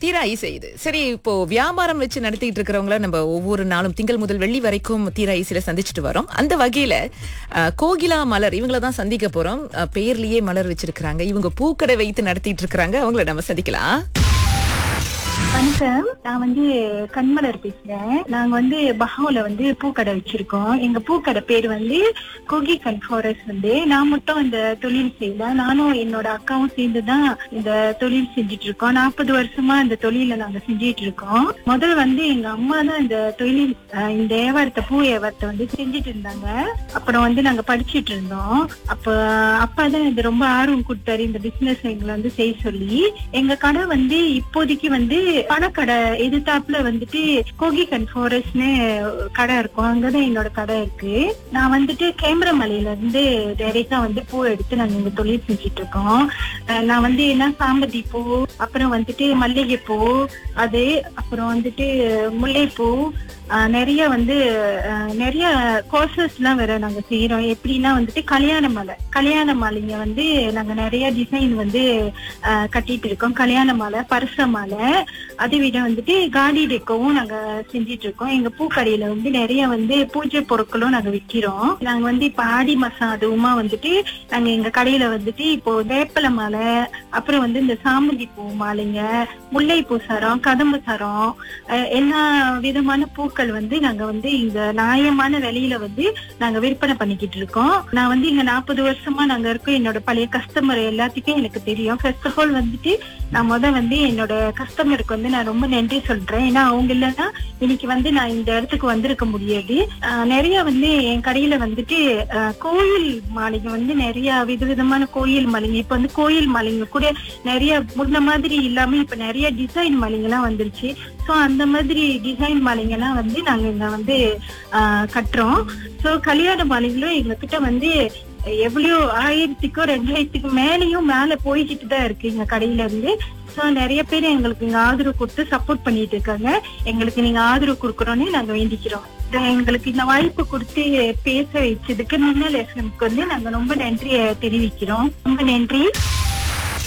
தீராய் செய்யுது சரி இப்போ வியாபாரம் வச்சு நடத்திட்டு இருக்கிறவங்கள நம்ம ஒவ்வொரு நாளும் திங்கள் முதல் வெள்ளி வரைக்கும் தீராயிசில சந்திச்சுட்டு வரோம் அந்த வகையில அஹ், கோகிலா மலர் இவங்கள தான் சந்திக்க போறோம் அஹ், பெயர்லயே மலர் வச்சிருக்கிறாங்க இவங்க பூக்கடை வைத்து நடத்திட்டு இருக்கிறாங்க அவங்கள நம்ம சந்திக்கலாம் வணக்கம் நான் வந்து கண்மலர் பேசுறேன் நாங்க வந்து பஹாவுல வந்து பூக்கடை வச்சிருக்கோம் எங்க பூக்கடை பேர் வந்து கோகி கன் ஃபாரஸ்ட் வந்து நான் மட்டும் இந்த தொழில் செய்யல நானும் என்னோட அக்காவும் சேர்ந்து தான் இந்த தொழில் செஞ்சுட்டு இருக்கோம் நாற்பது வருஷமா இந்த தொழில நாங்க செஞ்சுட்டு இருக்கோம் முதல் வந்து எங்க அம்மா தான் இந்த தொழில் அஹ், இந்த வியாபாரத்தை பூ வியாபாரத்தை வந்து செஞ்சுட்டு இருந்தாங்க அப்புறம் வந்து நாங்க படிச்சிட்டு இருந்தோம் அப்ப அப்பா தான் இது ரொம்ப ஆர்வம் கொடுத்தாரு இந்த பிசினஸ் எங்களை வந்து செய்ய சொல்லி எங்க கடை வந்து இப்போதைக்கு வந்து பணக்கடை எதிர்த்தாப்புல வந்துட்டு கோகிகன் ஃபாரஸ்ட்னு கடை இருக்கும் அங்கதான் என்னோட கடை இருக்கு நான் வந்துட்டு கேமரமலையில இருந்து டைரக்டா வந்து பூ எடுத்து நாங்க இங்க தொழில் செஞ்சுட்டு இருக்கோம் அஹ் நான் வந்து என்ன சாம்பதி பூ அப்புறம் வந்துட்டு மல்லிகைப்பூ அது அப்புறம் வந்துட்டு முல்லைப்பூ ஆஹ் நிறைய வந்து ஆஹ் நிறைய கோர்சஸ் எல்லாம் வேற நாங்க செய்யறோம் எப்படின்னா வந்துட்டு கல்யாண மாலை கல்யாண மாலைங்க வந்து நாங்க நிறைய டிசைன் வந்து ஆஹ் கட்டிட்டு இருக்கோம் கல்யாண மாலை பரிச மாலை அதை விட வந்துட்டு காடி டெக்கோவும் நாங்க செஞ்சிட்டு இருக்கோம் எங்க பூக்கடையில வந்து நிறைய வந்து பூஜை பொருட்களும் நாங்க விக்கிறோம் நாங்க வந்து இப்ப ஆடி மாசம் அதுவுமா வந்துட்டு நாங்க எங்க கடையில வந்துட்டு இப்போ வேப்பலை மாலை அப்புறம் வந்து இந்த சாமந்தி பூ மாலைங்க முல்லைப்பூ சரம் கதம்பு சரம் அஹ் எல்லா விதமான பூக்கள் வந்து நாங்க வந்து இங்க நியாயமான விலையில வந்து நாங்க விற்பனை பண்ணிக்கிட்டு இருக்கோம் நான் வந்து இங்க நாற்பது வருஷமா நாங்க இருக்கோம் என்னோட பழைய கஸ்டமர் எல்லாத்துக்கும் எனக்கு தெரியும் ஃபர்ஸ்ட் ஆஃப் ஆல் வந்துட்டு நான் முத வந்து என்னோட கஸ்டமருக்கு வந்து நான் ரொம்ப நன்றி சொல்றேன் ஏன்னா அவங்க இல்லைன்னா இன்னைக்கு வந்து நான் இந்த இடத்துக்கு வந்திருக்க முடியாது ஆஹ் நிறைய வந்து என் கடையில வந்துட்டு ஆஹ் கோயில் மாலைங்க வந்து நிறைய விதவிதமான கோயில் மாலைங்க இப்ப வந்து கோயில் மாலைங்க கூட நிறைய முன்ன மாதிரி இல்லாம இப்ப நிறைய டிசைன் மாலைங்க எல்லாம் வந்துருச்சு சோ அந்த மாதிரி டிசைன் மாலைங்க எல்லாம் வந்து நாங்க இங்க வந்து ஆஹ் கட்டுறோம் சோ கல்யாண மாலைகளும் எங்க கிட்ட வந்து எவ்வளவு ஆயிரத்துக்கோ ரெண்டாயிரத்துக்கு மேலயும் மேல போய்கிட்டு தான் இருக்கு எங்க கடையில இருந்து சோ நிறைய பேர் எங்களுக்கு இங்க ஆதரவு கொடுத்து சப்போர்ட் பண்ணிட்டு இருக்காங்க எங்களுக்கு நீங்க ஆதரவு கொடுக்கறோம்னு நாங்க வேண்டிக்கிறோம் இது எங்களுக்கு இந்த வாய்ப்பு கொடுத்து பேச வச்சதுக்கு மின்னல் எஃப்எம்க்கு வந்து நாங்க ரொம்ப நன்றியை தெரிவிக்கிறோம் ரொம்ப நன்றி